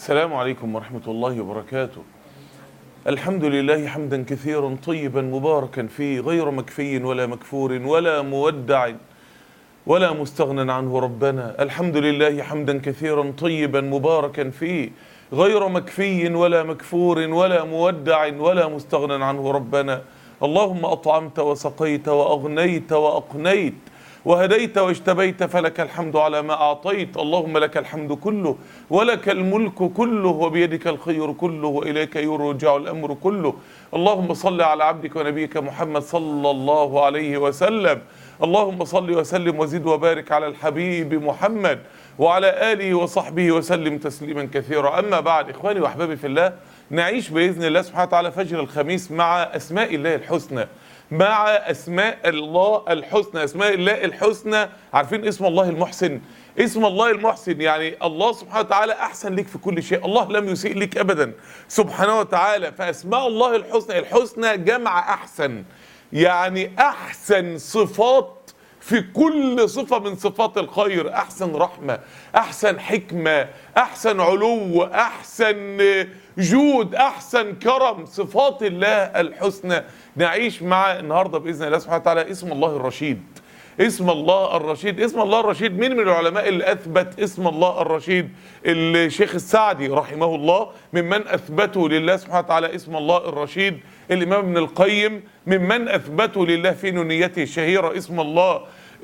السلام عليكم ورحمة الله وبركاته الحمد لله حمدا كثيرا طيبا مباركا فيه غير مكفي ولا مكفور ولا مودع ولا مستغنى عنه ربنا الحمد لله حمدا كثيرا طيبا مباركا فيه غير مكفي ولا مكفور ولا مودع ولا مستغنى عنه ربنا اللهم أطعمت وسقيت وأغنيت وأقنيت وهديت واجتبيت فلك الحمد على ما أعطيت اللهم لك الحمد كله ولك الملك كله وبيدك الخير كله وإليك يرجع الأمر كله اللهم صل على عبدك ونبيك محمد صلى الله عليه وسلم اللهم صل وسلم وزد وبارك على الحبيب محمد وعلى آله وصحبه وسلم تسليما كثيرا أما بعد إخواني وأحبابي في الله نعيش بإذن الله سبحانه وتعالى فجر الخميس مع أسماء الله الحسنى مع اسماء الله الحسنى اسماء الله الحسنى عارفين اسم الله المحسن اسم الله المحسن يعني الله سبحانه وتعالى احسن لك في كل شيء الله لم يسيء لك ابدا سبحانه وتعالى فاسماء الله الحسنى الحسنى جمع احسن يعني احسن صفات في كل صفة من صفات الخير أحسن رحمة أحسن حكمة أحسن علو أحسن جود أحسن كرم صفات الله الحسنى نعيش مع النهاردة بإذن الله سبحانه وتعالى اسم الله الرشيد اسم الله الرشيد اسم الله الرشيد مين من العلماء اللي أثبت اسم الله الرشيد الشيخ السعدي رحمه الله ممن أثبته لله سبحانه وتعالى اسم الله الرشيد الإمام ابن القيم ممن أثبته لله في نونيته الشهيرة اسم الله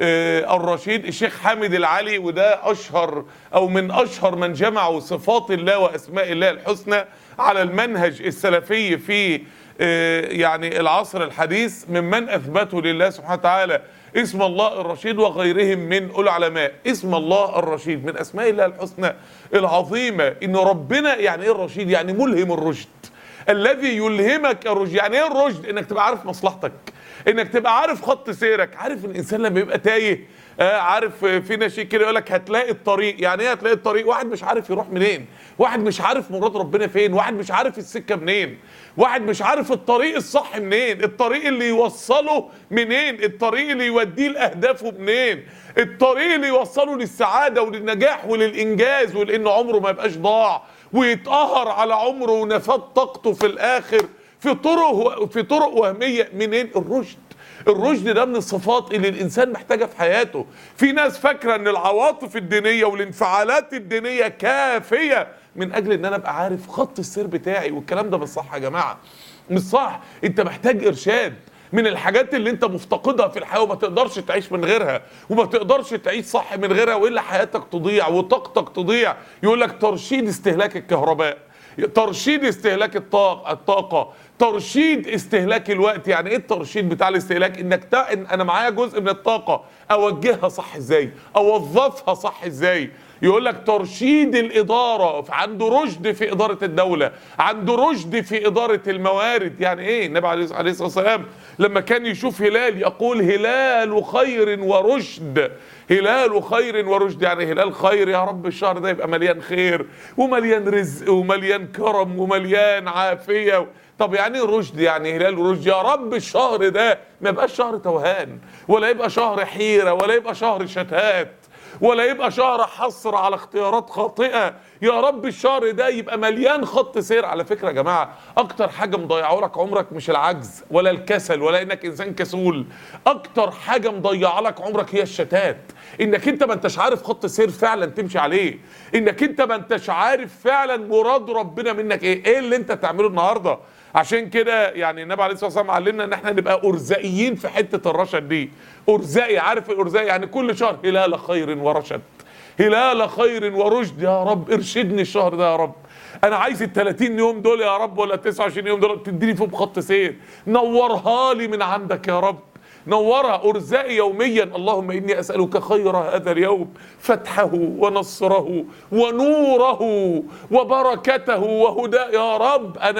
آه الرشيد الشيخ حامد العلي وده أشهر أو من أشهر من جمعوا صفات الله وأسماء الله الحسنى على المنهج السلفي في آه يعني العصر الحديث ممن أثبته لله سبحانه وتعالى اسم الله الرشيد وغيرهم من العلماء اسم الله الرشيد من أسماء الله الحسنى العظيمة إن ربنا يعني إيه الرشيد يعني ملهم الرشد الذي يلهمك الرشد يعني ايه الرشد انك تبقى عارف مصلحتك انك تبقى عارف خط سيرك عارف الانسان لما يبقى تايه آه عارف في ناس كده يقول لك هتلاقي الطريق يعني ايه هتلاقي الطريق واحد مش عارف يروح منين واحد مش عارف مراد ربنا فين واحد مش عارف السكه منين واحد مش عارف الطريق الصح منين الطريق اللي يوصله منين الطريق اللي يوديه لاهدافه منين الطريق اللي يوصله للسعاده وللنجاح وللانجاز ولان عمره ما يبقاش ضاع ويتقهر على عمره ونفاد طاقته في الاخر في طرق في طرق وهميه منين الرشد الرشد ده من الصفات اللي الانسان محتاجها في حياته في ناس فاكره ان العواطف الدينيه والانفعالات الدينيه كافيه من اجل ان انا ابقى عارف خط السير بتاعي والكلام ده مش صح يا جماعه مش صح انت محتاج ارشاد من الحاجات اللي انت مفتقدها في الحياه وما تقدرش تعيش من غيرها وما تقدرش تعيش صح من غيرها والا حياتك تضيع وطاقتك تضيع يقول لك ترشيد استهلاك الكهرباء ترشيد استهلاك الطاقة, الطاقة ترشيد استهلاك الوقت يعني ايه الترشيد بتاع الاستهلاك انك تا... إن انا معايا جزء من الطاقة اوجهها صح ازاي اوظفها صح ازاي يقول لك ترشيد الإدارة عنده رشد في إدارة الدولة عنده رشد في إدارة الموارد يعني إيه النبي عليه الصلاة والسلام لما كان يشوف هلال يقول هلال خير ورشد هلال خير ورشد يعني هلال خير يا رب الشهر ده يبقى مليان خير ومليان رزق ومليان كرم ومليان عافية طب يعني ايه رشد يعني هلال ورشد يا رب الشهر ده ما يبقاش شهر توهان ولا يبقى شهر حيرة ولا يبقى شهر شتات ولا يبقى شهر حصر على اختيارات خاطئه يا رب الشهر ده يبقى مليان خط سير على فكره يا جماعه اكتر حاجه مضيعه لك عمرك مش العجز ولا الكسل ولا انك انسان كسول اكتر حاجه مضيعه لك عمرك هي الشتات انك انت ما انتش عارف خط سير فعلا تمشي عليه انك انت ما انتش عارف فعلا مراد ربنا منك ايه ايه اللي انت تعمله النهارده عشان كده يعني النبي عليه الصلاه والسلام علمنا ان احنا نبقى ارزاقيين في حته الرشد دي ارزاقي عارف الارزاق يعني كل شهر هلال خير ورشد هلال خير ورشد يا رب ارشدني الشهر ده يا رب انا عايز ال 30 يوم دول يا رب ولا 29 يوم دول تديني فيهم خط سير نورها لي من عندك يا رب نورها ارزاقي يوميا اللهم اني اسالك خير هذا اليوم فتحه ونصره ونوره وبركته وهداه يا رب انا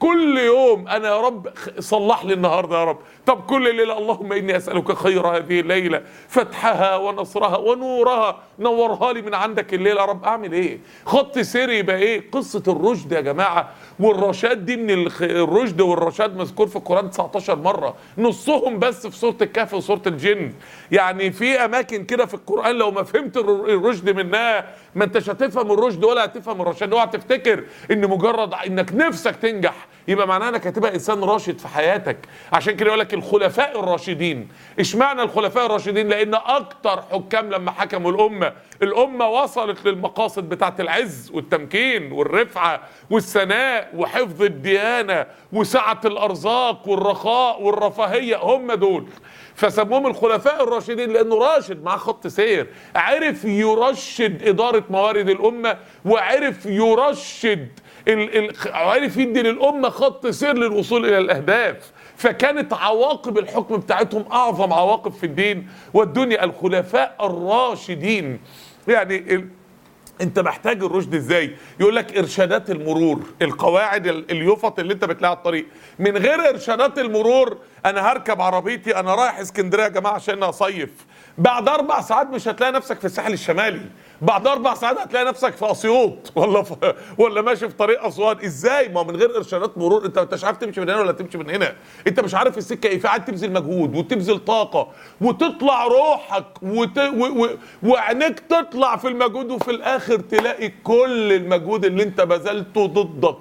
كل يوم انا يا رب خ- صلح لي النهارده يا رب طب كل ليله اللهم اني اسالك خير هذه الليله فتحها ونصرها ونورها نورها لي من عندك الليله يا رب اعمل ايه خط سيري يبقى ايه قصه الرشد يا جماعه والرشاد دي من الخ- الرشد والرشاد مذكور في القران 19 مره نصهم بس في سوره الكهف وسوره الجن يعني في اماكن كده في القران لو ما فهمت الر- الرشد منها ما انتش هتفهم الرشد ولا هتفهم الرشاد اوعى تفتكر ان مجرد انك نفسك تنجح يبقى معناه انك هتبقى انسان راشد في حياتك عشان كده يقول لك الخلفاء الراشدين اشمعنى الخلفاء الراشدين لان اكتر حكام لما حكموا الامه الامه وصلت للمقاصد بتاعت العز والتمكين والرفعه والثناء وحفظ الديانه وسعه الارزاق والرخاء والرفاهيه هم دول فسموهم الخلفاء الراشدين لانه راشد معاه خط سير عرف يرشد اداره موارد الامه وعرف يرشد ال ال عرف يدي للامه خط سير للوصول الى الاهداف فكانت عواقب الحكم بتاعتهم اعظم عواقب في الدين والدنيا الخلفاء الراشدين يعني ال انت محتاج الرشد ازاي يقول لك ارشادات المرور القواعد ال- اليفط اللي انت بتلاقيها على الطريق من غير ارشادات المرور انا هركب عربيتي انا رايح اسكندريه يا جماعه عشان اصيف بعد اربع ساعات مش هتلاقي نفسك في الساحل الشمالي بعد اربع ساعات هتلاقي نفسك في اسيوط ولا في ولا ماشي في طريق اسوان ازاي ما هو من غير ارشادات مرور انت ما انتش عارف تمشي من هنا ولا تمشي من هنا انت مش عارف السكه ايه فقاعد تبذل مجهود وتبذل طاقه وتطلع روحك وت... و... و... وعينيك تطلع في المجهود وفي الاخر تلاقي كل المجهود اللي انت بذلته ضدك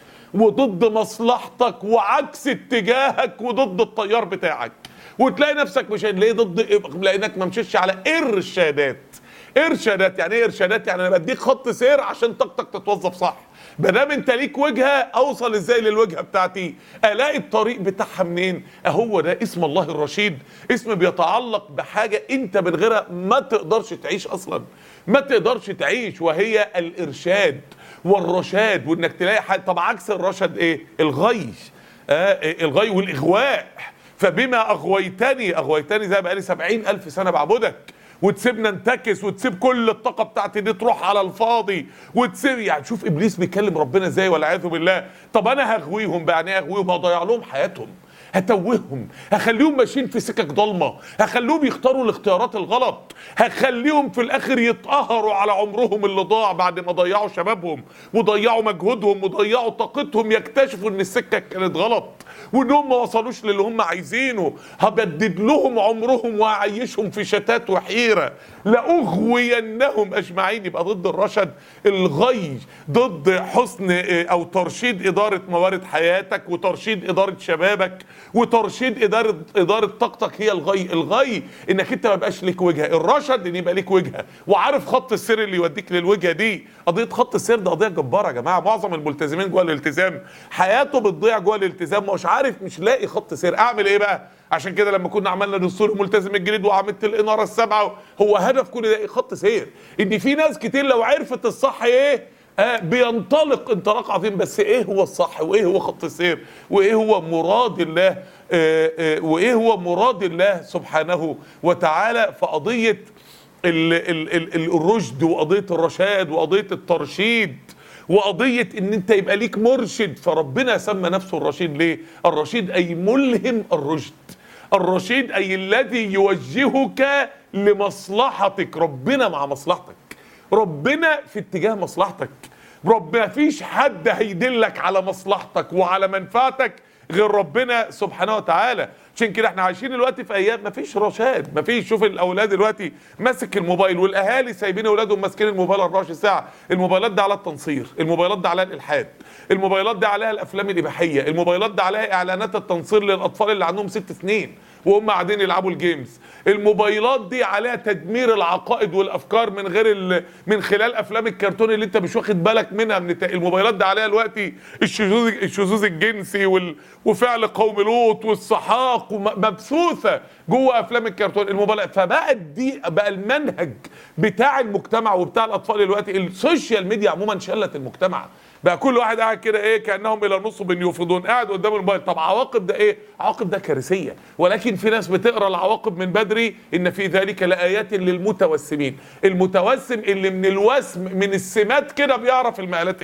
وضد مصلحتك وعكس اتجاهك وضد التيار بتاعك وتلاقي نفسك مش ليه ضد لانك ما مشيتش على ارشادات ارشادات يعني ايه ارشادات يعني انا بديك خط سير عشان طاقتك تتوظف صح ما دام انت ليك وجهه اوصل ازاي للوجهه بتاعتي الاقي الطريق بتاعها منين اهو ده اسم الله الرشيد اسم بيتعلق بحاجه انت من غيرها ما تقدرش تعيش اصلا ما تقدرش تعيش وهي الارشاد والرشاد وانك تلاقي حاجه طب عكس الرشد ايه الغي آه إيه؟ الغي والاغواء فبما اغويتني اغويتني زي بقالي سبعين الف سنه بعبدك وتسيبنا ننتكس وتسيب كل الطاقه بتاعتي دي تروح على الفاضي وتسيب يعني شوف ابليس بيكلم ربنا ازاي والعياذ بالله طب انا هغويهم بقى يعني ايه هغويهم هضيع لهم حياتهم هتوههم هخليهم ماشيين في سكك ضلمه هخليهم يختاروا الاختيارات الغلط هخليهم في الاخر يتقهروا على عمرهم اللي ضاع بعد ما ضيعوا شبابهم وضيعوا مجهودهم وضيعوا طاقتهم يكتشفوا ان السكه كانت غلط وانهم ما وصلوش للي هم عايزينه هبدد لهم عمرهم وهعيشهم في شتات وحيره لاغوينهم اجمعين يبقى ضد الرشد الغي ضد حسن اه، او ترشيد اداره موارد حياتك وترشيد اداره شبابك وترشيد اداره اداره طاقتك هي الغي الغي انك انت ما يبقاش ليك وجهه الرشد ان يبقى ليك وجهه وعارف خط السير اللي يوديك للوجهه دي قضيه خط السير ده قضيه جباره يا جماعه معظم الملتزمين جوه الالتزام حياته بتضيع جوه الالتزام مش عارف مش لاقي خط سير اعمل ايه بقى عشان كده لما كنا عملنا دستور الملتزم الجديد وعملت الاناره السبعه هو هدف كل ده إيه؟ خط سير ان في ناس كتير لو عرفت الصح ايه آه بينطلق انطلاق عظيم بس ايه هو الصح وايه هو خط السير وايه هو مراد الله آه آه وايه هو مراد الله سبحانه وتعالى في قضيه ال ال ال ال الرشد وقضيه الرشاد وقضيه الترشيد وقضيه ان انت يبقى ليك مرشد فربنا سمى نفسه الرشيد ليه؟ الرشيد اي ملهم الرشد الرشيد اي الذي يوجهك لمصلحتك ربنا مع مصلحتك ربنا في اتجاه مصلحتك رب ما فيش حد هيدلك على مصلحتك وعلى منفعتك غير ربنا سبحانه وتعالى عشان كده احنا عايشين دلوقتي في ايام ما فيش رشاد ما فيش شوف الاولاد دلوقتي ماسك الموبايل والاهالي سايبين اولادهم ماسكين الموبايل 24 ساعه الموبايلات دي عليها التنصير الموبايلات دي عليها الالحاد الموبايلات دي عليها الافلام الاباحيه الموبايلات دي عليها اعلانات التنصير للاطفال اللي عندهم ست سنين وهم قاعدين يلعبوا الجيمز الموبايلات دي عليها تدمير العقائد والافكار من غير ال... من خلال افلام الكرتون اللي انت مش واخد بالك منها من الت... الموبايلات دي عليها دلوقتي الشذوذ الشذوذ الجنسي وال... وفعل قوم لوط والسحاق ومبثوثه جوه افلام الكرتون الموبايلات فبقت دي بقى المنهج بتاع المجتمع وبتاع الاطفال دلوقتي السوشيال ميديا عموما شلت المجتمع بقى كل واحد قاعد كده ايه كانهم الى نصب يوفضون قاعد قدام الموبايل طب عواقب ده ايه عواقب ده كارثيه ولكن في ناس بتقرا العواقب من بدري ان في ذلك لايات للمتوسمين المتوسم اللي من الوسم من السمات كده بيعرف المقالات ايه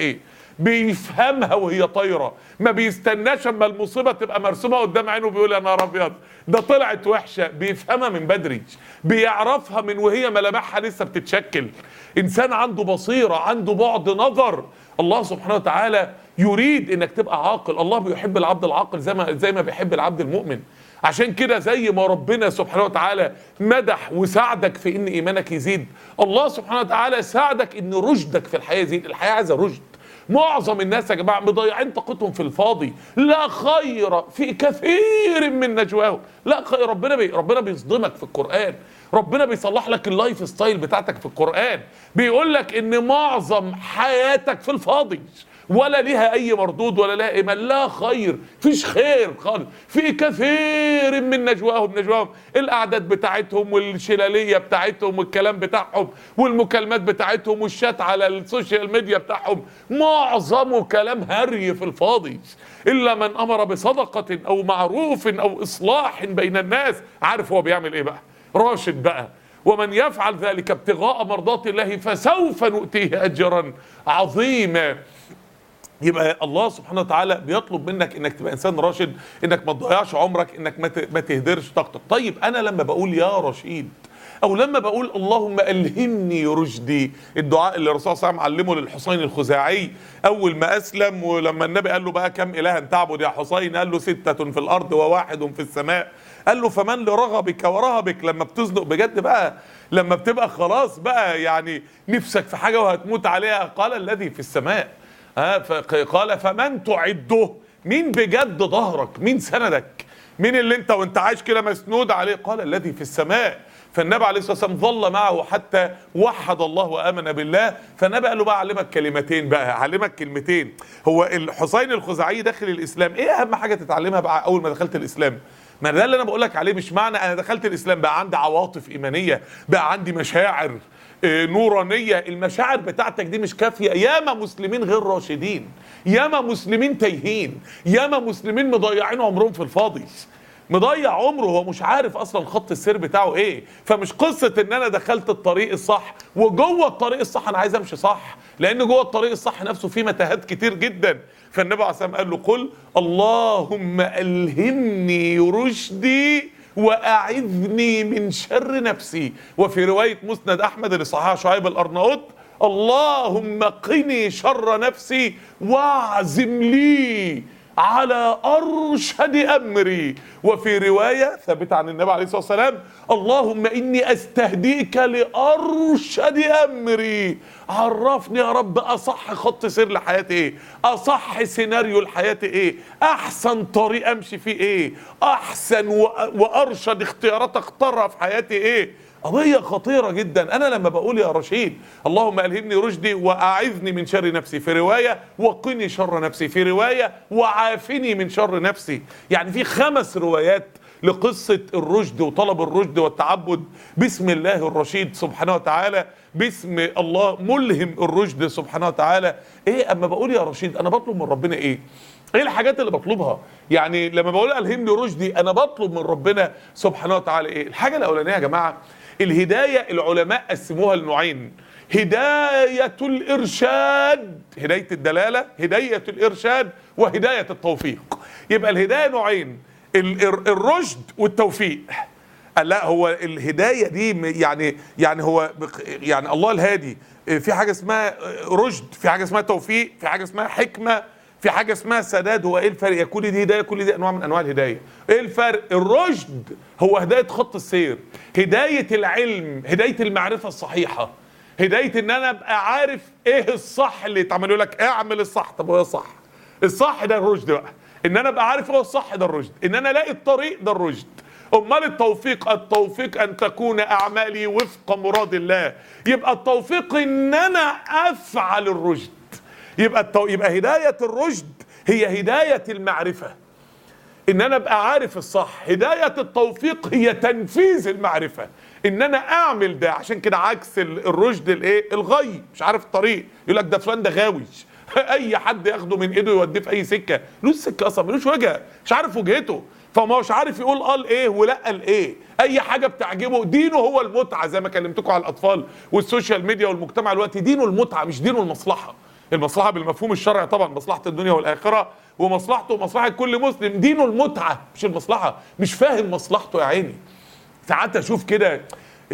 بيفهمها وهي طايره ما بيستناش اما المصيبه تبقى مرسومه قدام عينه بيقول يا نهار ابيض ده طلعت وحشه بيفهمها من بدري بيعرفها من وهي ملامحها لسه بتتشكل انسان عنده بصيره عنده بعد نظر الله سبحانه وتعالى يريد انك تبقى عاقل الله بيحب العبد العاقل زي ما زي ما بيحب العبد المؤمن عشان كده زي ما ربنا سبحانه وتعالى مدح وساعدك في ان ايمانك يزيد الله سبحانه وتعالى ساعدك ان رشدك في الحياه يزيد الحياه عايزه رشد معظم الناس يا جماعه مضيعين طاقتهم في الفاضي لا خير في كثير من نجواهم لا خير ربنا بي ربنا بيصدمك في القران ربنا بيصلح لك اللايف ستايل بتاعتك في القران بيقول لك ان معظم حياتك في الفاضي ولا ليها اي مردود ولا لها ايمان لا خير فيش خير خالص في كثير من نجواهم نجواهم الاعداد بتاعتهم والشلاليه بتاعتهم والكلام بتاعهم والمكالمات بتاعتهم والشات على السوشيال ميديا بتاعهم معظمه كلام هري في الفاضي الا من امر بصدقه او معروف او اصلاح بين الناس عارف هو بيعمل ايه بقى راشد بقى ومن يفعل ذلك ابتغاء مرضات الله فسوف نؤتيه اجرا عظيما يبقى الله سبحانه وتعالى بيطلب منك انك تبقى انسان راشد انك ما تضيعش عمرك انك ما ت- ما تهدرش طاقتك طيب انا لما بقول يا رشيد او لما بقول اللهم الهمني رشدي الدعاء اللي الرسول صلى الله عليه وسلم علمه للحسين الخزاعي اول ما اسلم ولما النبي قال له بقى كم الها تعبد يا حسين قال له سته في الارض وواحد في السماء قال له فمن لرغبك ورهبك لما بتزنق بجد بقى لما بتبقى خلاص بقى يعني نفسك في حاجه وهتموت عليها قال الذي في السماء ها قال فمن تعده مين بجد ظهرك مين سندك مين اللي انت وانت عايش كده مسنود عليه قال الذي في السماء فالنبي عليه الصلاه والسلام ظل معه حتى وحد الله وامن بالله فالنبي قال له بقى اعلمك كلمتين بقى اعلمك كلمتين هو الحسين الخزاعي داخل الاسلام ايه اهم حاجه تتعلمها بقى اول ما دخلت الاسلام ما ده اللي انا بقول لك عليه مش معنى انا دخلت الاسلام بقى عندي عواطف ايمانيه بقى عندي مشاعر آه، نورانيه المشاعر بتاعتك دي مش كافيه ياما مسلمين غير راشدين ياما مسلمين تايهين ياما مسلمين مضيعين عمرهم في الفاضي مضيع عمره هو مش عارف اصلا خط السير بتاعه ايه فمش قصه ان انا دخلت الطريق الصح وجوه الطريق الصح انا عايز امشي صح لان جوه الطريق الصح نفسه فيه متاهات كتير جدا فالنبي عليه الصلاه والسلام قال له قل اللهم الهمني رشدي واعذني من شر نفسي وفي روايه مسند احمد اللي صححها شعيب الارناؤوط اللهم قني شر نفسي واعزم لي على ارشد امري وفي روايه ثابته عن النبي عليه الصلاه والسلام اللهم اني استهديك لارشد امري عرفني يا رب اصح خط سير لحياتي ايه اصح سيناريو لحياتي ايه احسن طريق امشي فيه ايه احسن و- وارشد اختيارات اختارها في حياتي ايه قضية خطيرة جدا أنا لما بقول يا رشيد اللهم ألهمني رشدي وأعذني من شر نفسي في رواية وقني شر نفسي في رواية وعافني من شر نفسي يعني في خمس روايات لقصة الرشد وطلب الرشد والتعبد باسم الله الرشيد سبحانه وتعالى باسم الله ملهم الرشد سبحانه وتعالى ايه اما بقول يا رشيد انا بطلب من ربنا ايه ايه الحاجات اللي بطلبها يعني لما بقول الهمني رشدي انا بطلب من ربنا سبحانه وتعالى ايه الحاجه الاولانيه يا جماعه الهدايه العلماء قسموها لنوعين هدايه الارشاد هدايه الدلاله هدايه الارشاد وهدايه التوفيق يبقى الهدايه نوعين ال- ال- الرشد والتوفيق قال لا هو الهدايه دي م- يعني يعني هو بق- يعني الله الهادي في حاجه اسمها رشد في حاجه اسمها توفيق في حاجه اسمها حكمه في حاجه اسمها سداد هو ايه الفرق يا كل دي هدايه كل دي انواع من انواع الهدايه ايه الفرق الرشد هو هدايه خط السير هدايه العلم هدايه المعرفه الصحيحه هدايه ان انا ابقى عارف ايه الصح اللي يتعمل يقول لك اعمل الصح طب هو إيه الصح الصح ده الرشد بقى ان انا ابقى عارف هو الصح ده الرشد ان انا الاقي الطريق ده الرشد امال التوفيق التوفيق ان تكون اعمالي وفق مراد الله يبقى التوفيق ان انا افعل الرشد يبقى التو... يبقى هدايه الرشد هي هدايه المعرفه ان انا ابقى عارف الصح هدايه التوفيق هي تنفيذ المعرفه ان انا اعمل ده عشان كده عكس ال- الرشد الايه الغي مش عارف الطريق يقول لك ده فلان ده غاوي اي حد ياخده من ايده يوديه في اي سكه له السكه اصلا ملوش وجهه مش عارف وجهته فما هوش عارف يقول قال ايه ولا قال ايه اي حاجه بتعجبه دينه هو المتعه زي ما كلمتكم على الاطفال والسوشيال ميديا والمجتمع دلوقتي دينه المتعه مش دينه المصلحه المصلحه بالمفهوم الشرعي طبعا مصلحه الدنيا والاخره ومصلحته ومصلحه كل مسلم دينه المتعه مش المصلحه مش فاهم مصلحته يا عيني ساعات اشوف كده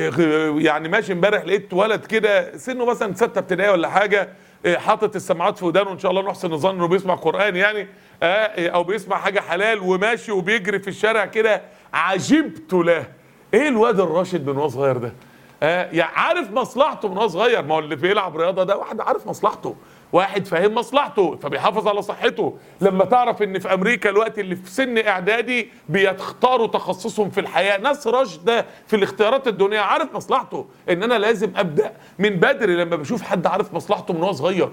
يعني ماشي امبارح لقيت ولد كده سنه مثلا سته ابتدائي ولا حاجه حاطط السماعات في ودانه ان شاء الله نحسن الظن انه بيسمع قران يعني او بيسمع حاجه حلال وماشي وبيجري في الشارع كده عجبت له ايه الواد الراشد من وهو صغير ده آه يعني عارف مصلحته من وهو صغير ما هو اللي بيلعب رياضه ده واحد عارف مصلحته واحد فاهم مصلحته فبيحافظ على صحته لما تعرف ان في امريكا الوقت اللي في سن اعدادي بيختاروا تخصصهم في الحياه ناس راشده في الاختيارات الدنيا عارف مصلحته ان انا لازم ابدا من بدري لما بشوف حد عارف مصلحته من وهو صغير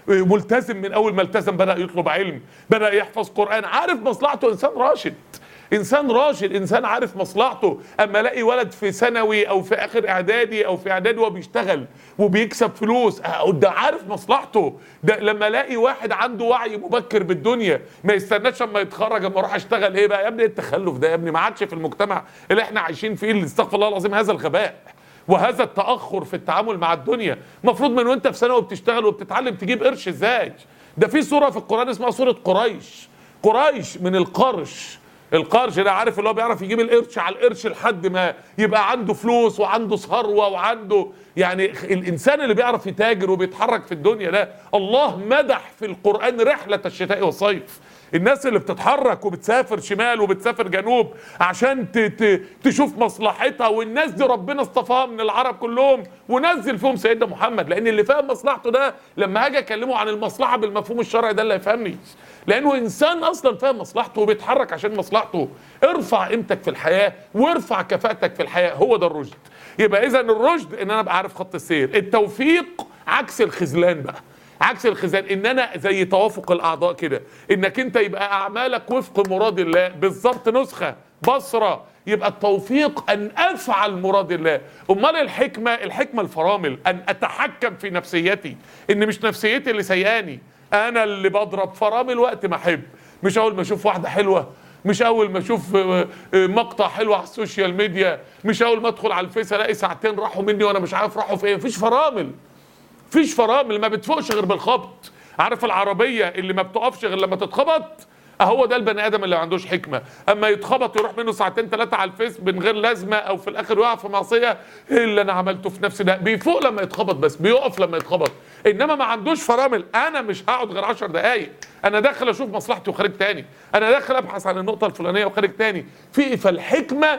ملتزم من اول ما التزم بدا يطلب علم بدا يحفظ قران عارف مصلحته انسان راشد انسان راشد انسان عارف مصلحته اما الاقي ولد في ثانوي او في اخر اعدادي او في اعدادي وهو بيشتغل وبيكسب فلوس ده عارف مصلحته ده لما الاقي واحد عنده وعي مبكر بالدنيا ما يستناش اما يتخرج اما اروح اشتغل ايه بقى يا ابني ايه التخلف ده يا ابني ما عادش في المجتمع اللي احنا عايشين فيه اللي استغفر الله العظيم هذا الغباء وهذا التاخر في التعامل مع الدنيا المفروض من وانت في ثانوي وبتشتغل وبتتعلم تجيب قرش ازاي ده في سوره في القران اسمها سوره قريش قريش من القرش القرش ده عارف اللي هو بيعرف يجيب القرش على القرش لحد ما يبقى عنده فلوس وعنده ثروه وعنده يعني الانسان اللي بيعرف يتاجر وبيتحرك في الدنيا ده الله مدح في القران رحله الشتاء والصيف الناس اللي بتتحرك وبتسافر شمال وبتسافر جنوب عشان ت ت تشوف مصلحتها والناس دي ربنا اصطفاها من العرب كلهم ونزل فيهم سيدنا محمد لان اللي فاهم مصلحته ده لما هاجي اكلمه عن المصلحه بالمفهوم الشرعي ده اللي هيفهمني لانه انسان اصلا فاهم مصلحته وبيتحرك عشان مصلحته ارفع قيمتك في الحياه وارفع كفاءتك في الحياه هو ده الرشد يبقى اذا الرشد ان انا ابقى عارف خط السير التوفيق عكس الخذلان بقى عكس الخذلان ان انا زي توافق الاعضاء كده انك انت يبقى اعمالك وفق مراد الله بالظبط نسخه بصره يبقى التوفيق ان افعل مراد الله امال الحكمه الحكمه الفرامل ان اتحكم في نفسيتي ان مش نفسيتي اللي سياني انا اللي بضرب فرامل وقت ما احب مش اول ما اشوف واحده حلوه مش اول ما اشوف مقطع حلو على السوشيال ميديا مش اول ما ادخل على الفيس الاقي ساعتين راحوا مني وانا مش عارف راحوا فين مفيش فرامل مفيش فرامل ما بتفوقش غير بالخبط عارف العربيه اللي ما بتقفش غير لما تتخبط اهو ده البني ادم اللي ما عندوش حكمه اما يتخبط يروح منه ساعتين ثلاثه على الفيس من غير لازمه او في الاخر يقع في معصيه ايه اللي انا عملته في نفسي ده بيفوق لما يتخبط بس بيقف لما يتخبط انما ما عندوش فرامل انا مش هقعد غير 10 دقائق انا داخل اشوف مصلحتي وخارج تاني انا داخل ابحث عن النقطه الفلانيه وخارج تاني في فالحكمه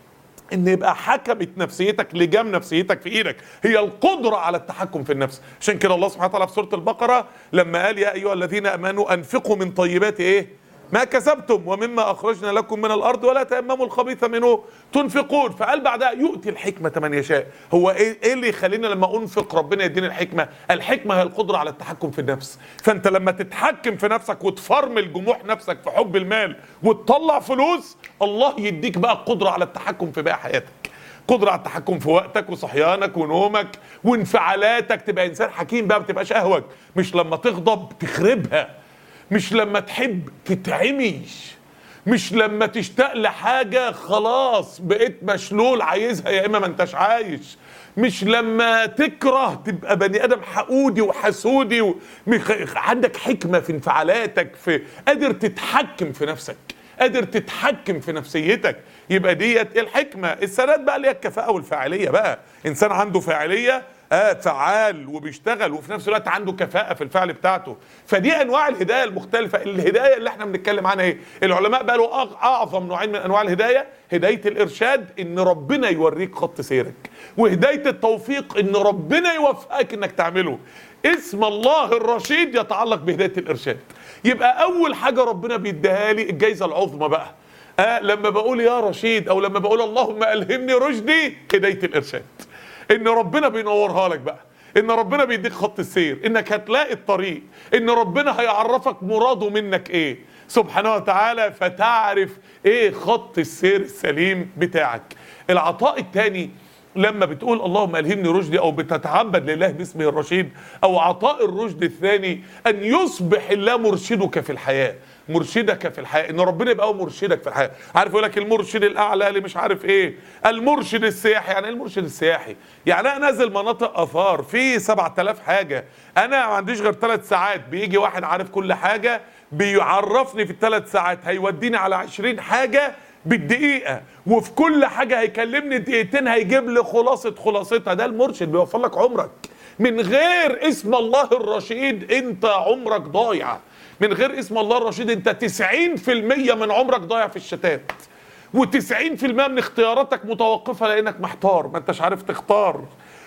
ان يبقى حكمت نفسيتك لجام نفسيتك في ايدك هي القدره على التحكم في النفس عشان كده الله سبحانه وتعالى في سوره البقره لما قال يا ايها الذين امنوا انفقوا من طيبات ايه ما كسبتم ومما اخرجنا لكم من الارض ولا تيمموا الخبيث منه تنفقون فقال بعدها يؤتي الحكمه من يشاء هو ايه إيه اللي يخلينا لما انفق ربنا يديني الحكمه الحكمه هي القدره على التحكم في النفس فانت لما تتحكم في نفسك وتفرمل جموح نفسك في حب المال وتطلع فلوس الله يديك بقى القدره على التحكم في باقي حياتك قدرة على التحكم في وقتك وصحيانك ونومك وانفعالاتك تبقى انسان حكيم بقى ما تبقاش اهوج مش لما تغضب تخربها مش لما تحب تتعميش مش لما تشتاق لحاجة خلاص بقيت مشلول عايزها يا إما ما انتش عايش مش لما تكره تبقى بني آدم حقودي وحسودي ومخ... عندك حكمة في انفعالاتك في قادر تتحكم في نفسك قادر تتحكم في نفسيتك يبقى ديت الحكمة السنات بقى اللي هي الكفاءة والفاعلية بقى إنسان عنده فاعلية آه فعال وبيشتغل وفي نفس الوقت عنده كفاءة في الفعل بتاعته فدي أنواع الهداية المختلفة الهداية اللي احنا بنتكلم عنها ايه العلماء بقى له أعظم نوعين من أنواع الهداية هداية الإرشاد إن ربنا يوريك خط سيرك وهداية التوفيق إن ربنا يوفقك إنك تعمله اسم الله الرشيد يتعلق بهداية الإرشاد يبقى أول حاجة ربنا بيديها لي الجايزة العظمى بقى آه لما بقول يا رشيد أو لما بقول اللهم ألهمني رشدي هداية الإرشاد ان ربنا بينورها لك بقى ان ربنا بيديك خط السير انك هتلاقي الطريق ان ربنا هيعرفك مراده منك ايه سبحانه وتعالى فتعرف ايه خط السير السليم بتاعك العطاء الثاني لما بتقول اللهم الهمني رشدي او بتتعبد لله باسمه الرشيد او عطاء الرشد الثاني ان يصبح الله مرشدك في الحياه مرشدك في الحياه ان ربنا يبقى هو مرشدك في الحياه عارف يقول لك المرشد الاعلى اللي مش عارف ايه المرشد السياحي يعني ايه المرشد السياحي يعني انا نازل مناطق اثار في 7000 حاجه انا ما عنديش غير ثلاث ساعات بيجي واحد عارف كل حاجه بيعرفني في الثلاث ساعات هيوديني على 20 حاجه بالدقيقة وفي كل حاجة هيكلمني دقيقتين هيجيب لي خلاصة خلاصتها ده المرشد بيوفر لك عمرك من غير اسم الله الرشيد انت عمرك ضايع من غير اسم الله الرشيد انت 90% من عمرك ضايع في الشتات و90% من اختياراتك متوقفة لانك محتار ما انتش عارف تختار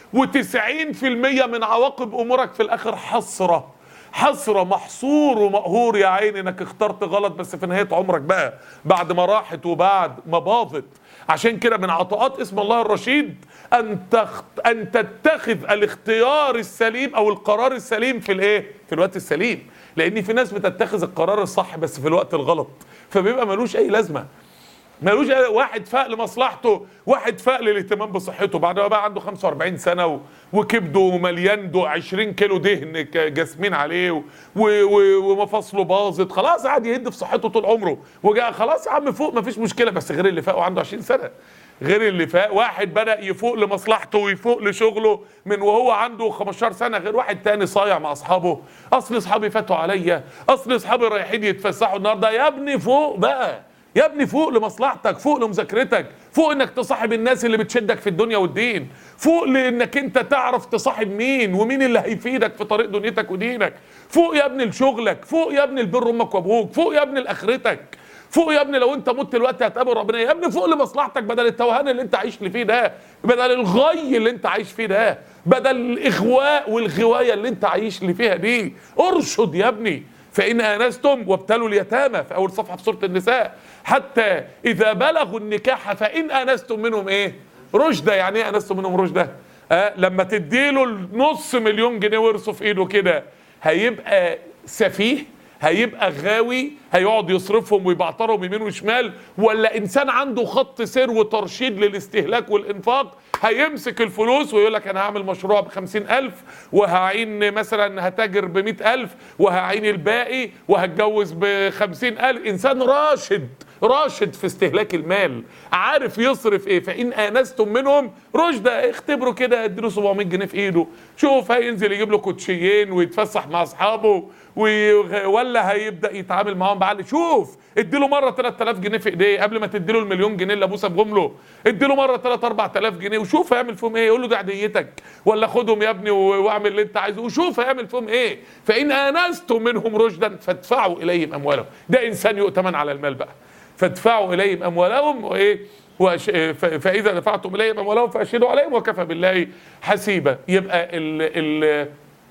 و90% من عواقب امورك في الاخر حسره حسرة محصور ومقهور يا عيني انك اخترت غلط بس في نهاية عمرك بقى بعد ما راحت وبعد ما باظت عشان كده من عطاءات اسم الله الرشيد ان تخت... ان تتخذ الاختيار السليم او القرار السليم في الايه في الوقت السليم لان في ناس بتتخذ القرار الصح بس في الوقت الغلط فبيبقى ملوش اي لازمه ملوش أي- واحد فاق لمصلحته واحد فاق للاهتمام بصحته بعد ما بقى عنده 45 سنه و... وكبده مليان دو 20 كيلو دهن ك- جاسمين عليه و... و... و... ومفاصله باظت خلاص قاعد يهد في صحته طول عمره وجاء خلاص يا عم فوق مفيش مشكله بس غير اللي فاق وعنده 20 سنه غير اللي فاق واحد بدا يفوق لمصلحته ويفوق لشغله من وهو عنده 15 سنه غير واحد تاني صايع مع اصحابه اصل اصحابي فاتوا عليا اصل اصحابي رايحين يتفسحوا النهارده يا ابني فوق بقى يا ابني فوق لمصلحتك فوق لمذاكرتك فوق انك تصاحب الناس اللي بتشدك في الدنيا والدين فوق لانك انت تعرف تصاحب مين ومين اللي هيفيدك في طريق دنيتك ودينك فوق يا ابني لشغلك فوق يا ابني لبر امك وابوك فوق يا ابني لاخرتك فوق يا ابني لو انت مت دلوقتي هتقابل ربنا يا ابني فوق لمصلحتك بدل التوهان اللي انت عايش فيه ده بدل الغي اللي انت عايش فيه ده بدل الاغواء والغوايه اللي انت عايش اللي فيها دي ارشد يا ابني فإن آنستم وابتلوا اليتامى في أول صفحة في سورة النساء حتى إذا بلغوا النكاح فإن آنستم منهم إيه؟ رشدة يعني إيه آنستم منهم رشدة؟ آه لما تديله النص مليون جنيه ورثه في إيده كده هيبقى سفيه هيبقى غاوي هيقعد يصرفهم ويبعترهم يمين وشمال ولا انسان عنده خط سير وترشيد للاستهلاك والانفاق هيمسك الفلوس ويقول لك انا هعمل مشروع بخمسين الف وهعين مثلا هتاجر بمئة الف وهعين الباقي وهتجوز بخمسين الف انسان راشد راشد في استهلاك المال عارف يصرف ايه فان انستم منهم رشدة اختبروا كده اديله 700 جنيه في ايده شوف هينزل يجيب له كوتشيين ويتفسح مع اصحابه وي- ولا هيبدا يتعامل معاهم بعقل شوف اديله مره 3000 جنيه في ايديه قبل ما تديله المليون جنيه اللي ابوه سابهم له اديله مره 3 4000 جنيه وشوف هيعمل فيهم ايه يقول له دي عديتك ولا خدهم يا ابني و- واعمل اللي انت عايزه وشوف هيعمل فيهم ايه فان انستم منهم رشدا فادفعوا اليهم اموالهم ده انسان يؤتمن على المال بقى فادفعوا اليهم اموالهم وايه وأش... ف- فاذا دفعتم اليهم اموالهم فاشهدوا عليهم وكفى بالله حسيبا يبقى ال... ال...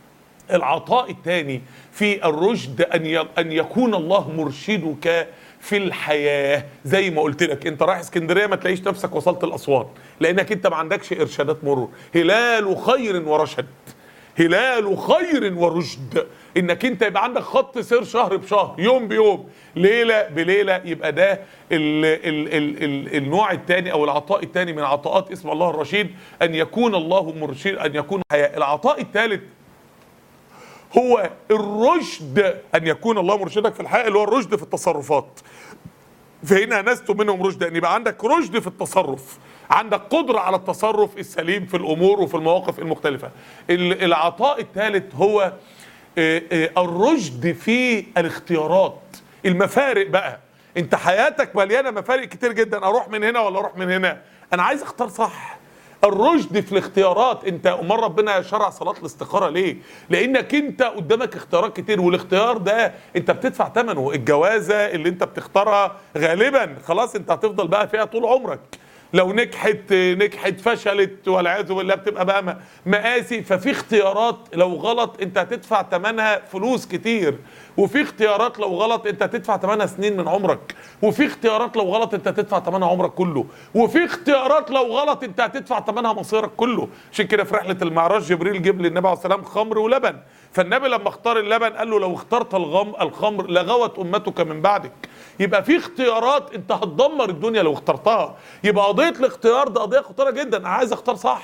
العطاء الثاني في الرشد ان ي... ان يكون الله مرشدك في الحياه زي ما قلت لك انت رايح اسكندريه ما تلاقيش نفسك وصلت الاسوان لانك انت ما عندكش ارشادات مرور هلال خير ورشد هلال خير ورشد انك انت يبقى عندك خط سير شهر بشهر يوم بيوم ليله بليله يبقى ده ال ال ال ال النوع الثاني او العطاء الثاني من عطاءات اسم الله الرشيد ان يكون الله مرشد ان يكون حياه العطاء الثالث هو الرشد ان يكون الله مرشدك في الحياه اللي هو الرشد في التصرفات فهنا نست منهم رشد ان يبقى عندك رشد في التصرف عندك قدرة على التصرف السليم في الأمور وفي المواقف المختلفة ال- العطاء الثالث هو آه، آه، الرشد في الاختيارات المفارق بقى انت حياتك مليانة مفارق كتير جدا اروح من هنا ولا اروح من هنا انا عايز اختار صح الرشد في الاختيارات انت امال ربنا شرع صلاه الاستخاره ليه لانك انت قدامك اختيارات كتير والاختيار ده انت بتدفع ثمنه الجوازه اللي انت بتختارها غالبا خلاص انت هتفضل بقى فيها طول عمرك لو نجحت نجحت فشلت والعياذ بالله بتبقى بقى م- مقاسي ففي اختيارات لو غلط انت هتدفع ثمنها فلوس كتير وفي اختيارات لو غلط انت هتدفع ثمنها سنين من عمرك وفي اختيارات لو غلط انت هتدفع ثمنها عمرك كله وفي اختيارات لو غلط انت هتدفع ثمنها مصيرك كله عشان كده في رحله المعراج جبريل جاب للنبي عليه السلام خمر ولبن فالنبي لما اختار اللبن قال له لو اخترت الغم الخمر لغوت امتك من بعدك يبقى في اختيارات انت هتدمر الدنيا لو اخترتها يبقى قضيه الاختيار ده قضيه خطيره جدا انا عايز اختار صح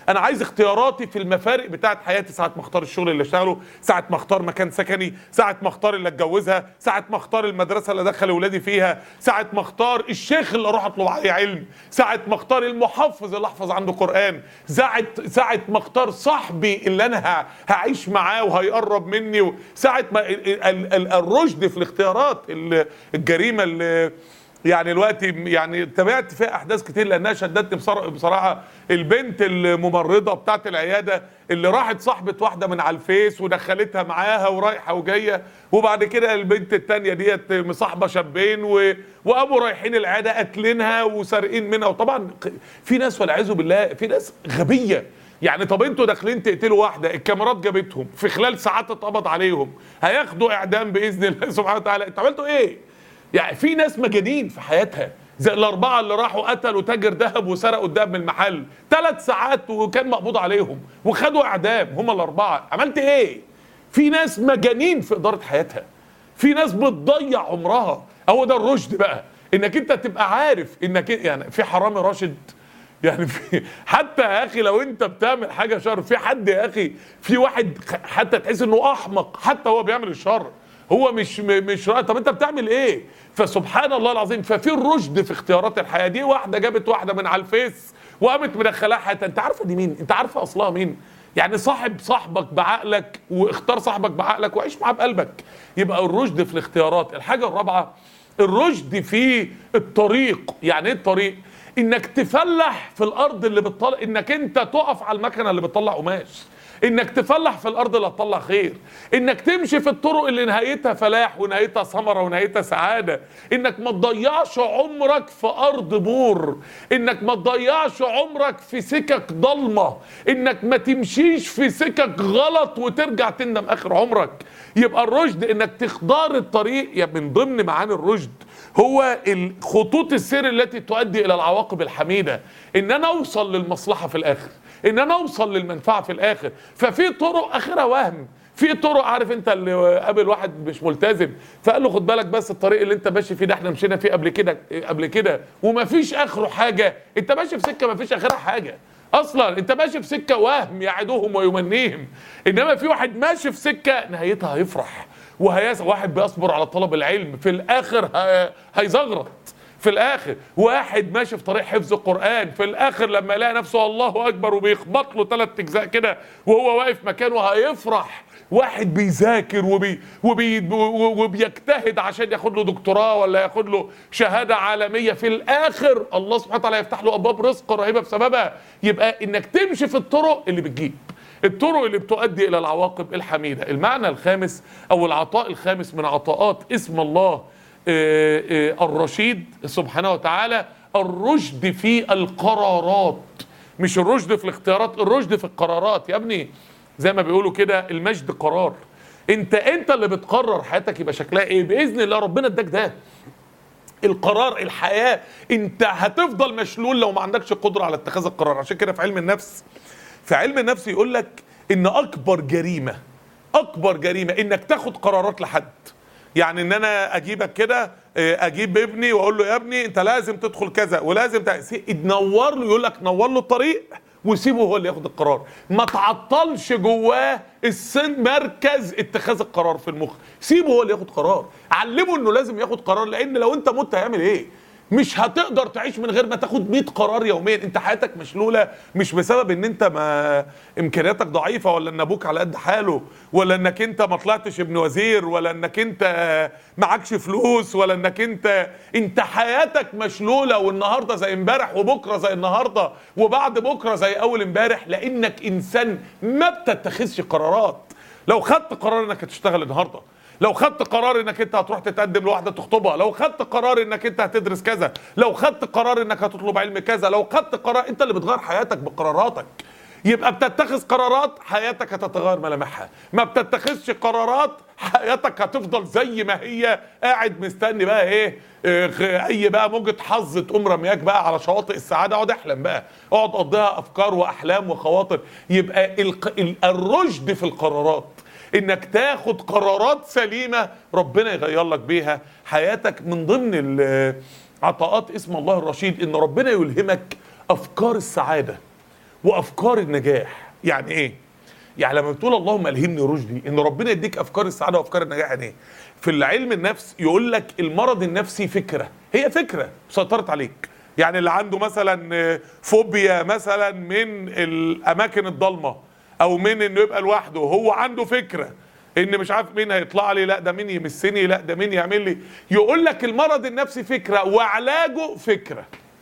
انا عايز اختياراتي في المفارق بتاعت حياتي ساعه ما اختار الشغل اللي اشتغله ساعه ما اختار مكان سكني ساعه ما اختار اللي اتجوزها ساعه ما اختار المدرسه اللي ادخل اولادي فيها ساعه ما اختار الشيخ اللي اروح اطلب عليه علم ساعه ما اختار المحفظ اللي احفظ عنده قران ساعه ساعه ما اختار صاحبي اللي انا ه- هعيش معاه وهيقرب مني و- ساعه ما ال- ال- ال- الرشد في الاختيارات ال- الجريمه اللي يعني دلوقتي يعني تابعت فيها احداث كتير لانها شدتني بصرا- بصراحه البنت الممرضه بتاعت العياده اللي راحت صاحبه واحده من على الفيس ودخلتها معاها ورايحه وجايه وبعد كده البنت التانيه ديت مصاحبه شابين و... وقاموا رايحين العياده قاتلينها وسارقين منها وطبعا في ناس والعياذ بالله في ناس غبيه يعني طب انتوا داخلين تقتلوا واحده الكاميرات جابتهم في خلال ساعات اتقبض عليهم هياخدوا اعدام باذن الله سبحانه وتعالى انتوا عملتوا ايه؟ يعني في ناس مجانين في حياتها زي الاربعه اللي راحوا قتلوا تاجر ذهب وسرقوا الذهب من المحل ثلاث ساعات وكان مقبوض عليهم وخدوا اعدام هم الاربعه عملت ايه في ناس مجانين في اداره حياتها في ناس بتضيع عمرها هو ده الرشد بقى انك انت تبقى عارف انك يعني في حرامي راشد يعني في حتى يا اخي لو انت بتعمل حاجه شر في حد يا اخي في واحد خ- حتى تحس انه احمق حتى هو بيعمل الشر هو مش م- مش رأي. طب انت بتعمل ايه فسبحان الله العظيم ففي الرشد في اختيارات الحياه دي واحده جابت واحده من على الفيس وقامت مدخلاها حياتها انت عارفه دي مين انت عارفه اصلها مين يعني صاحب صاحبك بعقلك واختار صاحبك بعقلك وعيش معاه بقلبك يبقى الرشد في الاختيارات الحاجه الرابعه الرشد في الطريق يعني ايه الطريق انك تفلح في الارض اللي بتطلع انك انت تقف على المكنه اللي بتطلع قماش انك تفلح في الارض اللي هتطلع خير انك تمشي في الطرق اللي نهايتها فلاح ونهايتها ثمره ونهايتها سعاده انك ما تضيعش عمرك في ارض بور انك ما تضيعش عمرك في سكك ضلمه انك ما تمشيش في سكك غلط وترجع تندم اخر عمرك يبقى الرشد انك تختار الطريق يعني من ضمن معاني الرشد هو خطوط السير التي تؤدي الى العواقب الحميده ان انا اوصل للمصلحه في الاخر ان انا اوصل للمنفعه في الاخر ففي طرق اخرها وهم في طرق عارف انت اللي قابل واحد مش ملتزم فقال له خد بالك بس الطريق اللي انت ماشي فيه ده احنا مشينا فيه قبل كده قبل كده ومفيش اخره حاجه انت ماشي في سكه مفيش اخرها حاجه اصلا انت ماشي في سكه وهم يعدهم ويمنيهم انما في واحد ماشي في سكه نهايتها هيفرح وهيس واحد بيصبر على طلب العلم في الاخر ه- هيزغرط في الاخر واحد ماشي في طريق حفظ القران في الاخر لما يلاقي نفسه الله اكبر وبيخبط له ثلاث اجزاء كده وهو واقف مكانه هيفرح واحد بيذاكر وبي وبي وبيجتهد عشان ياخد له دكتوراه ولا ياخد له شهاده عالميه في الاخر الله سبحانه وتعالى يفتح له ابواب رزق رهيبه بسببها يبقى انك تمشي في الطرق اللي بتجيب الطرق اللي بتؤدي الى العواقب الحميده المعنى الخامس او العطاء الخامس من عطاءات اسم الله آه، آه، الرشيد سبحانه وتعالى الرشد في القرارات مش الرشد في الاختيارات الرشد في القرارات يا ابني زي ما بيقولوا كده المجد قرار انت انت اللي بتقرر حياتك يبقى شكلها ايه باذن الله ربنا اداك ده القرار الحياه انت هتفضل مشلول لو ما عندكش قدره على اتخاذ القرار عشان كده في علم النفس في علم النفس يقول لك ان اكبر جريمه اكبر جريمه انك تاخد قرارات لحد يعني ان انا اجيبك كده آه، اجيب ابني واقول له يا ابني انت لازم تدخل كذا ولازم تنور له يقول لك نور له الطريق وسيبه هو اللي ياخد القرار ما تعطلش جواه السن مركز اتخاذ القرار في المخ سيبه هو اللي ياخد قرار علمه انه لازم ياخد قرار لان لو انت مت هيعمل ايه مش هتقدر تعيش من غير ما تاخد 100 قرار يوميا انت حياتك مشلوله مش بسبب ان انت ما امكانياتك ضعيفه ولا ان ابوك على قد حاله ولا انك انت ما طلعتش ابن وزير ولا انك انت معكش فلوس ولا انك انت انت حياتك مشلوله والنهارده زي امبارح وبكره زي النهارده وبعد بكره زي اول امبارح لانك انسان ما بتتخذش قرارات لو خدت قرار انك هتشتغل النهارده لو خدت قرار انك انت هتروح تتقدم لواحده تخطبها لو خدت قرار انك انت هتدرس كذا لو خدت قرار انك هتطلب علم كذا لو خدت قرار انت اللي بتغير حياتك بقراراتك يبقى بتتخذ قرارات حياتك هتتغير ملامحها ما بتتخذش قرارات حياتك هتفضل زي ما هي قاعد مستني بقى ايه آه، اي بقى موجة حظ تقوم رمياك بقى على شواطئ السعاده اقعد احلم بقى اقعد قضيها افكار واحلام وخواطر يبقى الق- ال- الرشد في القرارات انك تاخد قرارات سليمه ربنا يغير لك بيها حياتك من ضمن ال- عطاءات اسم الله الرشيد ان ربنا يلهمك افكار السعاده وافكار النجاح يعني ايه يعني لما بتقول اللهم الهمني رشدي ان ربنا يديك افكار السعاده وافكار النجاح يعني ايه في العلم النفس يقول لك المرض النفسي فكره هي فكره سيطرت عليك يعني اللي عنده مثلا آه، فوبيا مثلا من الاماكن الضلمه او من انه يبقى لوحده هو عنده فكره ان مش عارف مين هيطلع لي لا ده مين يمسني لا ده مين يعمل لي يقول لك المرض النفسي فكره وعلاجه فكره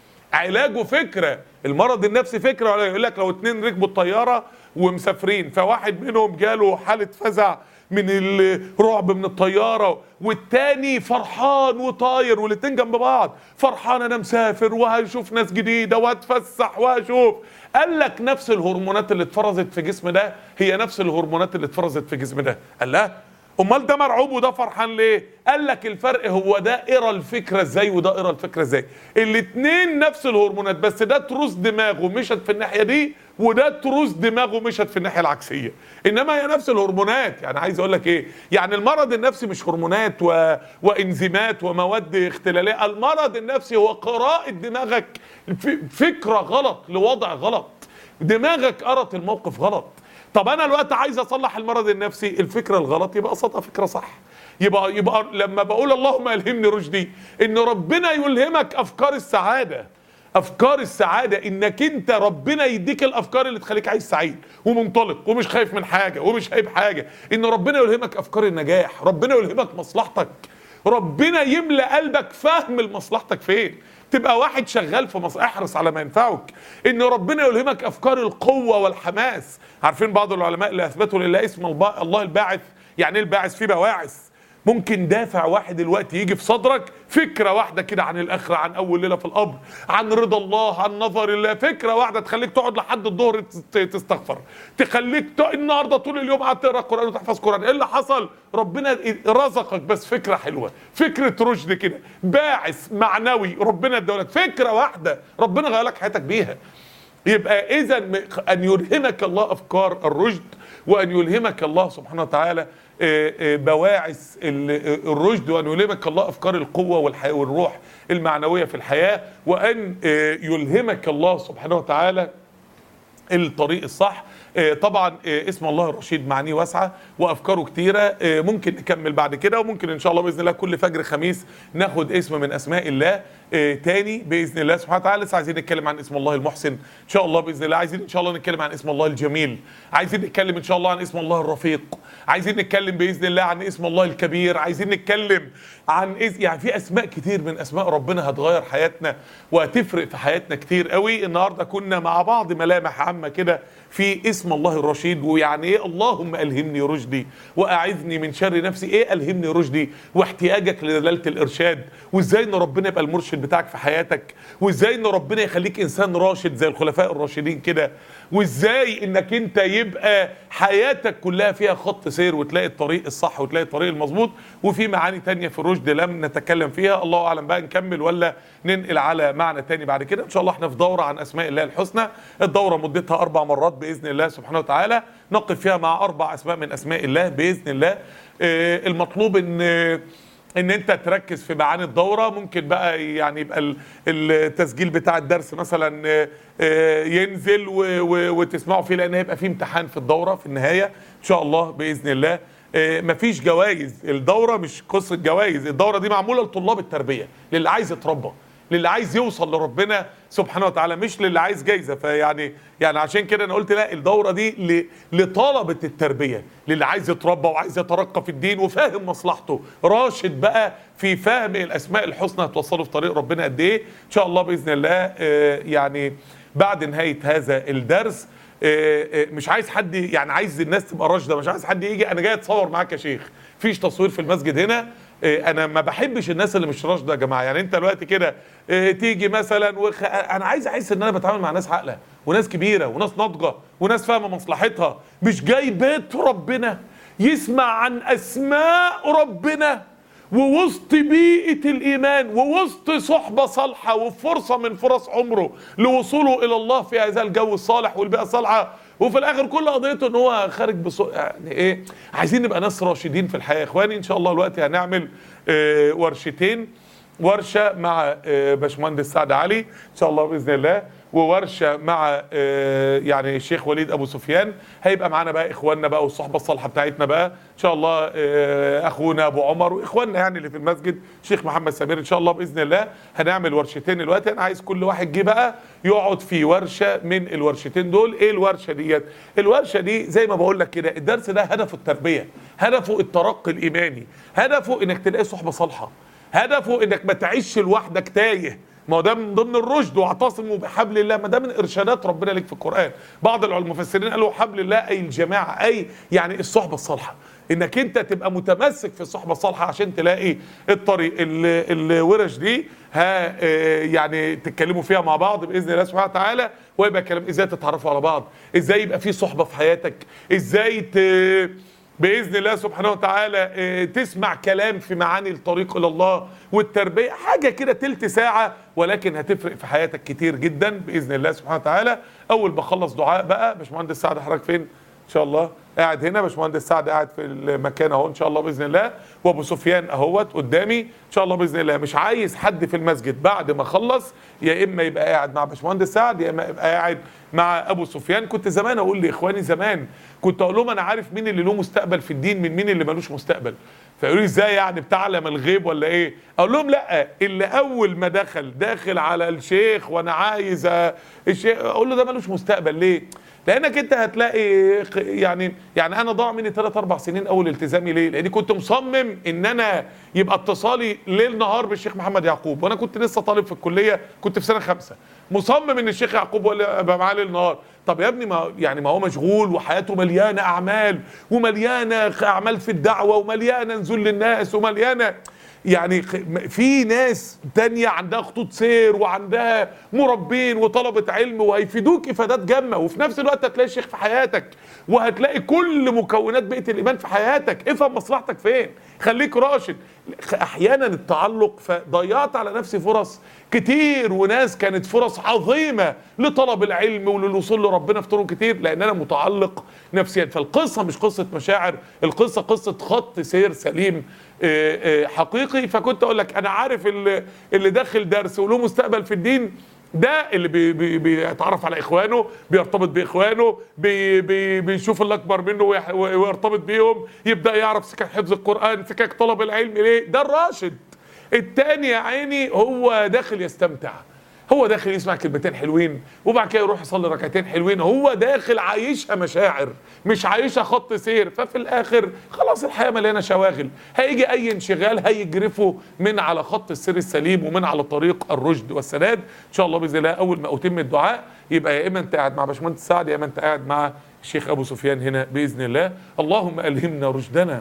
علاجه فكره المرض النفسي فكره ولا يقول لك لو اتنين ركبوا الطياره ومسافرين فواحد منهم جاله حاله فزع من الرعب من الطياره والتاني فرحان وطاير والاتنين جنب بعض فرحان انا مسافر وهشوف ناس جديده وهتفسح وهشوف قال لك نفس الهرمونات اللي اتفرزت في جسم ده هي نفس الهرمونات اللي اتفرزت في جسم ده قال لا امال ده مرعوب وده فرحان ليه قال لك الفرق هو ده قرا الفكره ازاي وده قرا الفكره ازاي الاتنين نفس الهرمونات بس ده تروس دماغه مشت في الناحيه دي وده تروس دماغه مشت في الناحيه العكسيه انما هي نفس الهرمونات يعني عايز اقول لك ايه يعني المرض النفسي مش هرمونات و... وانزيمات ومواد اختلاليه المرض النفسي هو قراءه دماغك ف- فكره غلط لوضع غلط دماغك قرت الموقف غلط طب انا الوقت عايز اصلح المرض النفسي الفكره الغلط يبقى قصادها فكره صح يبقى يبقى لما بقول اللهم الهمني رشدي ان ربنا يلهمك افكار السعاده افكار السعاده انك انت ربنا يديك الافكار اللي تخليك عايز سعيد ومنطلق ومش خايف من حاجه ومش هايب حاجه ان ربنا يلهمك افكار النجاح ربنا يلهمك مصلحتك ربنا يملى قلبك فهم لمصلحتك فين تبقى واحد شغال في مصر احرص على ما ينفعك ان ربنا يلهمك افكار القوه والحماس عارفين بعض العلماء اللي اثبتوا لله اسم الب- الله الباعث يعني ايه الباعث في بواعث ممكن دافع واحد دلوقتي يجي في صدرك فكره واحده كده عن الاخره عن اول ليله في القبر عن رضا الله عن نظر الله فكره واحده تخليك تقعد لحد الظهر تست- تستغفر تخليك ت... النهارده طول اليوم قاعد تقرا قران وتحفظ قران ايه اللي حصل ربنا رزقك بس فكره حلوه فكره رشد كده باعث معنوي ربنا ادالك فكره واحده ربنا غير لك حياتك بيها يبقى اذا ان يلهمك الله افكار الرشد وان يلهمك الله سبحانه وتعالى آه، آه، بواعث ال- آه، الرشد وان يلهمك الله افكار القوه والحياه والروح المعنويه في الحياه وان آه، يلهمك الله سبحانه وتعالى الطريق الصح آه، طبعا آه، اسم الله الرشيد معانيه واسعه وافكاره كتيره آه، ممكن نكمل بعد كده وممكن ان شاء الله باذن الله كل فجر خميس ناخد اسم من اسماء الله آه، تاني باذن الله سبحانه وتعالى لسه عايزين نتكلم عن اسم الله المحسن ان شاء الله باذن الله عايزين ان شاء الله نتكلم عن اسم الله الجميل عايزين نتكلم ان شاء الله عن اسم الله الرفيق عايزين نتكلم باذن الله عن اسم الله الكبير عايزين نتكلم عن إز... يعني في اسماء كتير من اسماء ربنا هتغير حياتنا وهتفرق في حياتنا كتير قوي النهارده كنا مع بعض ملامح عامه كده في اسم الله الرشيد ويعني ايه اللهم الهمني رشدي واعذني من شر نفسي ايه الهمني رشدي واحتياجك لدلاله الارشاد وازاي ان ربنا يبقى المرشد بتاعك في حياتك وازاي ان ربنا يخليك انسان راشد زي الخلفاء الراشدين كده وازاي انك انت يبقى حياتك كلها فيها خط سير وتلاقي الطريق الصح وتلاقي الطريق المظبوط وفي معاني تانية في الرشد لم نتكلم فيها الله اعلم بقى نكمل ولا ننقل على معنى تاني بعد كده ان شاء الله احنا في دوره عن اسماء الله الحسنى الدوره مدتها اربع مرات باذن الله سبحانه وتعالى نقف فيها مع اربع اسماء من اسماء الله باذن الله آه، المطلوب ان ان انت تركز في معاني الدوره ممكن بقى يعني يبقى ال- التسجيل بتاع الدرس مثلا آه، آه، ينزل و- و- وتسمعوا فيه لان هيبقى فيه امتحان في الدوره في النهايه ان شاء الله باذن الله آه، مفيش جوائز الدوره مش قصه جوائز الدوره دي معموله لطلاب التربيه للي عايز يتربى للي عايز يوصل لربنا سبحانه وتعالى مش للي عايز جايزه فيعني يعني عشان كده انا قلت لا الدوره دي ل- لطلبه التربيه للي عايز يتربى وعايز يترقى في الدين وفاهم مصلحته راشد بقى في فهم الاسماء الحسنى هتوصله في طريق ربنا قد ايه ان شاء الله باذن الله آه، يعني بعد نهايه هذا الدرس آه، آه، مش عايز حد يعني عايز الناس تبقى راشده مش عايز حد يجي انا جاي اتصور معاك يا شيخ فيش تصوير في المسجد هنا آه، انا ما بحبش الناس اللي مش راشده يا جماعه يعني انت دلوقتي كده آه، تيجي مثلا وخ... انا عايز احس ان انا بتعامل مع ناس عاقله وناس كبيره وناس ناضجه وناس فاهمه مصلحتها مش جاي بيت ربنا يسمع عن اسماء ربنا ووسط بيئة الإيمان ووسط صحبة صالحة وفرصة من فرص عمره لوصوله إلى الله في هذا الجو الصالح والبيئة الصالحة وفي الآخر كل قضيته إن هو خارج بصو... يعني إيه عايزين نبقى ناس راشدين في الحياة يا إخواني إن شاء الله الوقت هنعمل آه ورشتين ورشة مع آه باشمهندس سعد علي إن شاء الله بإذن الله وورشه مع آه، يعني الشيخ وليد ابو سفيان هيبقى معانا بقى اخواننا بقى والصحبه الصالحه بتاعتنا بقى ان شاء الله آه، اخونا ابو عمر واخواننا يعني اللي في المسجد شيخ محمد سمير ان شاء الله باذن الله هنعمل ورشتين دلوقتي انا عايز كل واحد جه بقى يقعد في ورشه من الورشتين دول ايه الورشه ديت الورشه دي زي ما بقول لك كده الدرس ده هدفه التربيه هدفه الترقي الايماني هدفه انك تلاقي صحبه صالحه هدفه انك ما تعيش لوحدك تايه ما هو ده من ضمن الرشد واعتصموا بحبل الله ما ده من ارشادات ربنا لك في القران بعض العلماء المفسرين قالوا حبل الله اي الجماعه اي يعني الصحبه الصالحه انك انت تبقى متمسك في الصحبه الصالحه عشان تلاقي الطريق ال- الورش دي ها آه، يعني تتكلموا فيها مع بعض باذن الله سبحانه وتعالى ويبقى كلام ازاي تتعرفوا على بعض ازاي يبقى في صحبه في حياتك ازاي ت... باذن الله سبحانه وتعالى آه، تسمع كلام في معاني الطريق الى الله والتربيه حاجه كده تلت ساعه ولكن هتفرق في حياتك كتير جدا باذن الله سبحانه وتعالى اول ما اخلص دعاء بقى باشمهندس سعد حضرتك فين ان شاء الله قاعد هنا باشمهندس سعد قاعد في المكان اهو ان شاء الله باذن الله وابو سفيان اهوت قدامي ان شاء الله باذن الله مش عايز حد في المسجد بعد ما اخلص يا اما يبقى قاعد مع باشمهندس سعد يا اما يبقى قاعد مع ابو سفيان كنت زمان اقول لاخواني زمان كنت اقول لهم انا عارف مين اللي له مستقبل في الدين من مين اللي ملوش مستقبل فيقولوا لي ازاي يعني بتعلم الغيب ولا ايه اقول لهم لا اللي اول ما دخل داخل على الشيخ وانا عايز أ- الشيخ اقول له ده ملوش مستقبل ليه لانك انت هتلاقي ق- يعني يعني انا ضاع مني 3 4 سنين اول التزامي ليه لاني كنت مصمم ان انا يبقى اتصالي ليل نهار بالشيخ محمد يعقوب وانا كنت لسه طالب في الكليه كنت في سنه خمسة مصمم ان الشيخ يعقوب هو اللي ابقى معاه ليل نهار طب يا ابني ما يعني ما هو مشغول وحياته مليانه اعمال ومليانه اعمال في الدعوه ومليانه نزول للناس ومليانه يعني خ- في ناس تانية عندها خطوط سير وعندها مربين وطلبة علم وهيفيدوك إفادات جامة وفي نفس الوقت هتلاقي شيخ في حياتك وهتلاقي كل مكونات بيئة الإيمان في حياتك افهم مصلحتك فين خليك راشد خ- أحيانا التعلق فضيعت على نفسي فرص كتير وناس كانت فرص عظيمة لطلب العلم وللوصول لربنا في طرق كتير لأن أنا متعلق نفسيا فالقصة مش قصة مشاعر القصة قصة خط سير سليم آه، آه، حقيقي فكنت اقول لك انا عارف اللي, اللي داخل درس وله مستقبل في الدين ده اللي بي بي بيتعرف على اخوانه بيرتبط باخوانه بي بي بيشوف اللي اكبر منه ويح- ويرتبط بيهم يبدا يعرف سكك حفظ القران سكك طلب العلم ليه ده الراشد التاني يا عيني هو داخل يستمتع هو داخل يسمع كلمتين حلوين وبعد كده يروح يصلي ركعتين حلوين هو داخل عايشها مشاعر مش عايشها خط سير ففي الاخر خلاص الحياه مليانه شواغل هيجي اي انشغال هيجرفه من على خط السير السليم ومن على طريق الرشد والسداد ان شاء الله باذن الله اول ما اتم الدعاء يبقى يا اما انت قاعد مع باشمهندس سعد يا اما انت قاعد مع الشيخ ابو سفيان هنا باذن الله اللهم الهمنا رشدنا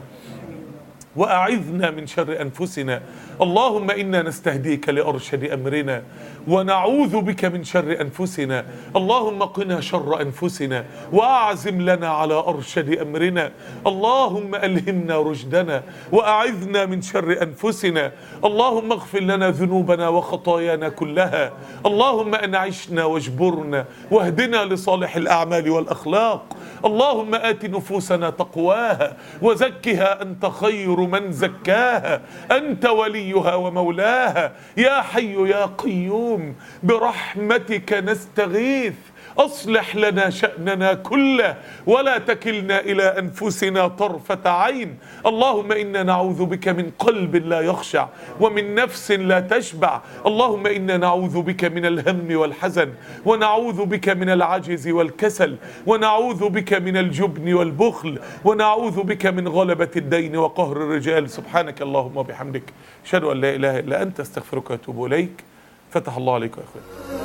وأعذنا من شر أنفسنا اللهم إنا نستهديك لأرشد أمرنا ونعوذ بك من شر أنفسنا اللهم قنا شر أنفسنا وأعزم لنا على أرشد أمرنا اللهم ألهمنا رشدنا وأعذنا من شر أنفسنا اللهم اغفر لنا ذنوبنا وخطايانا كلها اللهم أنعشنا واجبرنا واهدنا لصالح الأعمال والأخلاق اللهم آت نفوسنا تقواها وزكها أنت خير من زكاها أنت وليها ومولاها يا حي يا قيوم برحمتك نستغيث أصلح لنا شأننا كله ولا تكلنا إلى أنفسنا طرفة عين اللهم إنا نعوذ بك من قلب لا يخشع ومن نفس لا تشبع اللهم إنا نعوذ بك من الهم والحزن ونعوذ بك من العجز والكسل ونعوذ بك من الجبن والبخل ونعوذ بك من غلبة الدين وقهر الرجال سبحانك اللهم وبحمدك أشهد أن لا إله إلا أنت أستغفرك وأتوب إليك فتح الله عليك يا أخوان